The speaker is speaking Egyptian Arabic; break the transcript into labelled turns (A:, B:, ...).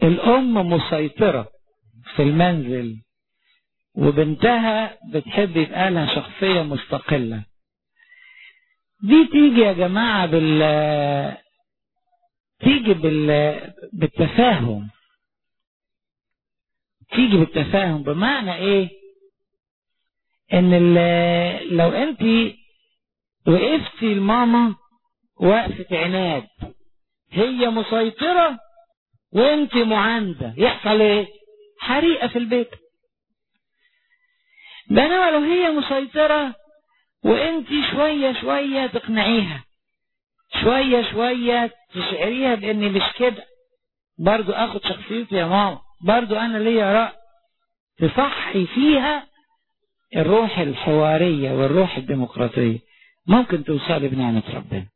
A: الأم مسيطرة في المنزل وبنتها بتحب يبقى لها شخصية مستقلة دي تيجي يا جماعة بال تيجي بال... بالتفاهم تيجي بالتفاهم بمعنى ايه ان ال... لو انت وقفتي الماما وقفة عناد هي مسيطرة وانت معاندة يحصل ايه حريقة في البيت بينما لو هي مسيطرة وانت شوية شوية تقنعيها شوية شوية تشعريها باني مش كده برضو اخد شخصيتي يا ماما برضو انا ليا رأي تصحي فيها الروح الحوارية والروح الديمقراطية ممكن توصلي بنعمة ربنا